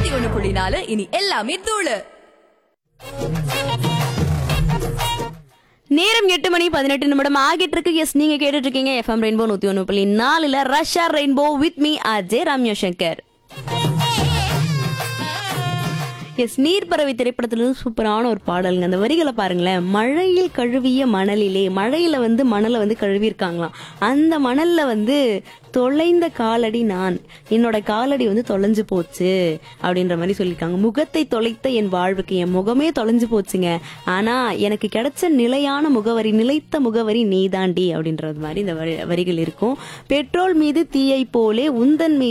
நூத்தி ஒண்ணு புள்ளி நாலு இனி எல்லாமே தூளு நேரம் எட்டு மணி பதினெட்டு நிமிடம் ஆகிட்டு இருக்கு எஸ் நீங்க கேட்டுட்டு இருக்கீங்க எஃப்எம் ரெயின்போ நூத்தி ஒண்ணு புள்ளி நாலுல ரஷ்யா rainbow with me Ajay Ramya Shankar S Neerparavai திரைப்படத்துல இருந்து சூப்பரான ஒரு பாடலுங்க அந்த வரிகளை பாருங்களேன் மழையில் கழுவிய மணலிலே மழையில வந்து மணலை வந்து கழுவியிருக்காங்களாம் அந்த மணல்ல வந்து தொலைந்த காலடி நான் என்னோட காலடி வந்து தொலைஞ்சு போச்சு அப்படின்ற மாதிரி சொல்லியிருக்காங்க முகத்தை தொலைத்த என் வாழ்வுக்கு என் முகமே தொலைஞ்சு போச்சுங்க ஆனா எனக்கு கிடைச்ச நிலையான முகவரி நிலைத்த முகவரி நீதாண்டி அப்படின்றது மாதிரி இந்த வரி- வரிகள் இருக்கும் பெட்ரோல் மீது தீயை போலே உந்தன் மீது